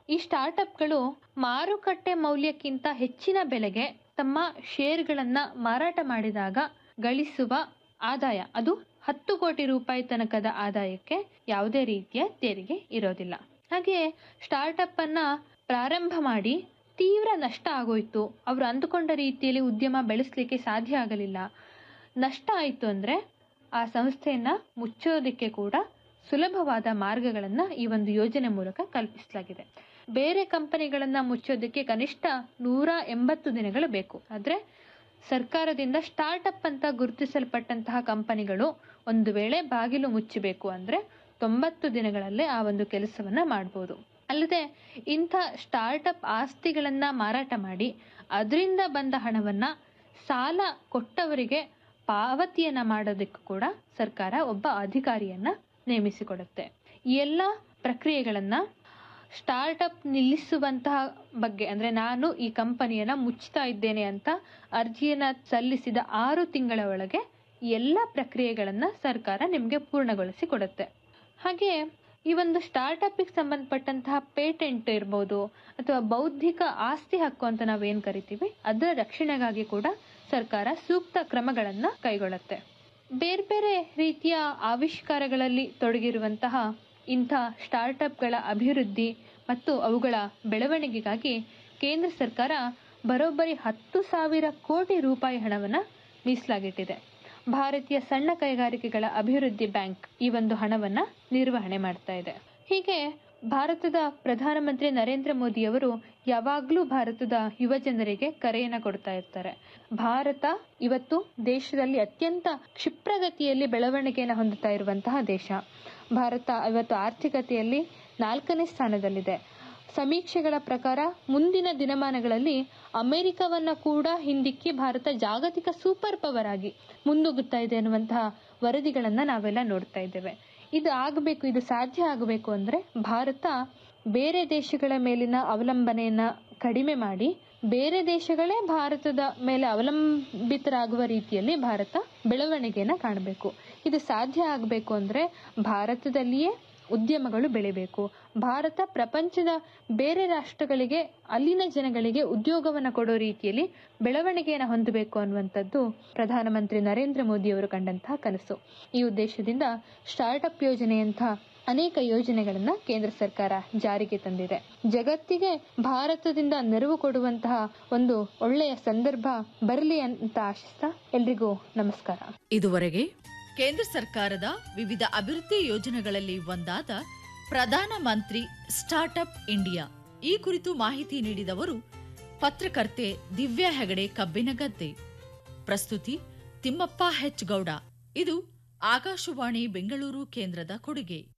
ಈ ಸ್ಟಾರ್ಟಪ್ಗಳು ಮಾರುಕಟ್ಟೆ ಮೌಲ್ಯಕ್ಕಿಂತ ಹೆಚ್ಚಿನ ಬೆಲೆಗೆ ತಮ್ಮ ಷೇರ್ಗಳನ್ನ ಮಾರಾಟ ಮಾಡಿದಾಗ ಗಳಿಸುವ ಆದಾಯ ಅದು ಹತ್ತು ಕೋಟಿ ರೂಪಾಯಿ ತನಕದ ಆದಾಯಕ್ಕೆ ಯಾವುದೇ ರೀತಿಯ ತೆರಿಗೆ ಇರೋದಿಲ್ಲ ಹಾಗೆಯೇ ಸ್ಟಾರ್ಟಪ್ ಅನ್ನ ಪ್ರಾರಂಭ ಮಾಡಿ ತೀವ್ರ ನಷ್ಟ ಆಗೋಯ್ತು ಅವರು ಅಂದುಕೊಂಡ ರೀತಿಯಲ್ಲಿ ಉದ್ಯಮ ಬೆಳೆಸಲಿಕ್ಕೆ ಸಾಧ್ಯ ಆಗಲಿಲ್ಲ ನಷ್ಟ ಆಯಿತು ಅಂದರೆ ಆ ಸಂಸ್ಥೆಯನ್ನ ಮುಚ್ಚೋದಕ್ಕೆ ಕೂಡ ಸುಲಭವಾದ ಮಾರ್ಗಗಳನ್ನು ಈ ಒಂದು ಯೋಜನೆ ಮೂಲಕ ಕಲ್ಪಿಸಲಾಗಿದೆ ಬೇರೆ ಕಂಪನಿಗಳನ್ನು ಮುಚ್ಚೋದಕ್ಕೆ ಕನಿಷ್ಠ ನೂರ ಎಂಬತ್ತು ದಿನಗಳು ಬೇಕು ಆದರೆ ಸರ್ಕಾರದಿಂದ ಸ್ಟಾರ್ಟಪ್ ಅಂತ ಗುರುತಿಸಲ್ಪಟ್ಟಂತಹ ಕಂಪನಿಗಳು ಒಂದು ವೇಳೆ ಬಾಗಿಲು ಮುಚ್ಚಬೇಕು ಅಂದರೆ ತೊಂಬತ್ತು ದಿನಗಳಲ್ಲೇ ಆ ಒಂದು ಕೆಲಸವನ್ನ ಮಾಡ್ಬೋದು ಅಲ್ಲದೆ ಇಂಥ ಸ್ಟಾರ್ಟಪ್ ಆಸ್ತಿಗಳನ್ನ ಮಾರಾಟ ಮಾಡಿ ಅದರಿಂದ ಬಂದ ಹಣವನ್ನ ಸಾಲ ಕೊಟ್ಟವರಿಗೆ ಪಾವತಿಯನ್ನ ಮಾಡೋದಕ್ಕೂ ಕೂಡ ಸರ್ಕಾರ ಒಬ್ಬ ಅಧಿಕಾರಿಯನ್ನ ನೇಮಿಸಿಕೊಡುತ್ತೆ ಈ ಎಲ್ಲ ಪ್ರಕ್ರಿಯೆಗಳನ್ನ ಸ್ಟಾರ್ಟಪ್ ನಿಲ್ಲಿಸುವಂತಹ ಬಗ್ಗೆ ಅಂದ್ರೆ ನಾನು ಈ ಕಂಪನಿಯನ್ನ ಮುಚ್ತಾ ಇದ್ದೇನೆ ಅಂತ ಅರ್ಜಿಯನ್ನ ಸಲ್ಲಿಸಿದ ಆರು ತಿಂಗಳ ಒಳಗೆ ಈ ಎಲ್ಲ ಪ್ರಕ್ರಿಯೆಗಳನ್ನ ಸರ್ಕಾರ ನಿಮಗೆ ಪೂರ್ಣಗೊಳಿಸಿ ಕೊಡುತ್ತೆ ಹಾಗೆ ಈ ಒಂದು ಸ್ಟಾರ್ಟಪ್ಗೆ ಸಂಬಂಧಪಟ್ಟಂತಹ ಪೇಟೆಂಟ್ ಇರ್ಬೋದು ಅಥವಾ ಬೌದ್ಧಿಕ ಆಸ್ತಿ ಹಕ್ಕು ಅಂತ ನಾವೇನ್ ಕರಿತೀವಿ ಅದರ ರಕ್ಷಣೆಗಾಗಿ ಕೂಡ ಸರ್ಕಾರ ಸೂಕ್ತ ಕ್ರಮಗಳನ್ನ ಕೈಗೊಳ್ಳುತ್ತೆ ಬೇರೆ ಬೇರೆ ರೀತಿಯ ಆವಿಷ್ಕಾರಗಳಲ್ಲಿ ತೊಡಗಿರುವಂತಹ ಇಂಥ ಸ್ಟಾರ್ಟಪ್ಗಳ ಅಭಿವೃದ್ಧಿ ಮತ್ತು ಅವುಗಳ ಬೆಳವಣಿಗೆಗಾಗಿ ಕೇಂದ್ರ ಸರ್ಕಾರ ಬರೋಬ್ಬರಿ ಹತ್ತು ಸಾವಿರ ಕೋಟಿ ರೂಪಾಯಿ ಹಣವನ್ನು ಮೀಸಲಾಗಿಟ್ಟಿದೆ ಭಾರತೀಯ ಸಣ್ಣ ಕೈಗಾರಿಕೆಗಳ ಅಭಿವೃದ್ಧಿ ಬ್ಯಾಂಕ್ ಈ ಒಂದು ಹಣವನ್ನ ನಿರ್ವಹಣೆ ಮಾಡ್ತಾ ಇದೆ ಹೀಗೆ ಭಾರತದ ಪ್ರಧಾನಮಂತ್ರಿ ನರೇಂದ್ರ ಮೋದಿಯವರು ಯಾವಾಗಲೂ ಭಾರತದ ಯುವ ಜನರಿಗೆ ಕರೆಯನ್ನ ಕೊಡ್ತಾ ಇರ್ತಾರೆ ಭಾರತ ಇವತ್ತು ದೇಶದಲ್ಲಿ ಅತ್ಯಂತ ಕ್ಷಿಪ್ರಗತಿಯಲ್ಲಿ ಬೆಳವಣಿಗೆಯನ್ನು ಹೊಂದುತ್ತಾ ಇರುವಂತಹ ದೇಶ ಭಾರತ ಇವತ್ತು ಆರ್ಥಿಕತೆಯಲ್ಲಿ ನಾಲ್ಕನೇ ಸ್ಥಾನದಲ್ಲಿದೆ ಸಮೀಕ್ಷೆಗಳ ಪ್ರಕಾರ ಮುಂದಿನ ದಿನಮಾನಗಳಲ್ಲಿ ಅಮೆರಿಕವನ್ನ ಕೂಡ ಹಿಂದಿಕ್ಕಿ ಭಾರತ ಜಾಗತಿಕ ಸೂಪರ್ ಪವರ್ ಆಗಿ ಮುನ್ನುಗ್ಗುತ್ತಾ ಇದೆ ಅನ್ನುವಂತಹ ವರದಿಗಳನ್ನ ನಾವೆಲ್ಲ ನೋಡ್ತಾ ಇದ್ದೇವೆ ಇದು ಆಗಬೇಕು ಇದು ಸಾಧ್ಯ ಆಗಬೇಕು ಅಂದ್ರೆ ಭಾರತ ಬೇರೆ ದೇಶಗಳ ಮೇಲಿನ ಅವಲಂಬನೆಯನ್ನ ಕಡಿಮೆ ಮಾಡಿ ಬೇರೆ ದೇಶಗಳೇ ಭಾರತದ ಮೇಲೆ ಅವಲಂಬಿತರಾಗುವ ರೀತಿಯಲ್ಲಿ ಭಾರತ ಬೆಳವಣಿಗೆಯನ್ನ ಕಾಣಬೇಕು ಇದು ಸಾಧ್ಯ ಆಗಬೇಕು ಅಂದ್ರೆ ಭಾರತದಲ್ಲಿಯೇ ಉದ್ಯಮಗಳು ಬೆಳಿಬೇಕು ಭಾರತ ಪ್ರಪಂಚದ ಬೇರೆ ರಾಷ್ಟ್ರಗಳಿಗೆ ಅಲ್ಲಿನ ಜನಗಳಿಗೆ ಉದ್ಯೋಗವನ್ನು ಕೊಡೋ ರೀತಿಯಲ್ಲಿ ಬೆಳವಣಿಗೆಯನ್ನು ಹೊಂದಬೇಕು ಅನ್ನುವಂಥದ್ದು ಪ್ರಧಾನಮಂತ್ರಿ ನರೇಂದ್ರ ಮೋದಿ ಅವರು ಕಂಡಂತಹ ಕನಸು ಈ ಉದ್ದೇಶದಿಂದ ಸ್ಟಾರ್ಟ್ಅಪ್ ಯೋಜನೆಯಂಥ ಅನೇಕ ಯೋಜನೆಗಳನ್ನ ಕೇಂದ್ರ ಸರ್ಕಾರ ಜಾರಿಗೆ ತಂದಿದೆ ಜಗತ್ತಿಗೆ ಭಾರತದಿಂದ ನೆರವು ಕೊಡುವಂತಹ ಒಂದು ಒಳ್ಳೆಯ ಸಂದರ್ಭ ಬರಲಿ ಅಂತ ಆಶಿಸ್ತಾ ಎಲ್ರಿಗೂ ನಮಸ್ಕಾರ ಇದುವರೆಗೆ ಕೇಂದ್ರ ಸರ್ಕಾರದ ವಿವಿಧ ಅಭಿವೃದ್ಧಿ ಯೋಜನೆಗಳಲ್ಲಿ ಒಂದಾದ ಪ್ರಧಾನ ಮಂತ್ರಿ ಸ್ಟಾರ್ಟ್ಅಪ್ ಇಂಡಿಯಾ ಈ ಕುರಿತು ಮಾಹಿತಿ ನೀಡಿದವರು ಪತ್ರಕರ್ತೆ ದಿವ್ಯಾ ಹೆಗಡೆ ಕಬ್ಬಿನಗದ್ದೆ ಪ್ರಸ್ತುತಿ ತಿಮ್ಮಪ್ಪ ಹೆಚ್ ಗೌಡ ಇದು ಆಕಾಶವಾಣಿ ಬೆಂಗಳೂರು ಕೇಂದ್ರದ ಕೊಡುಗೆ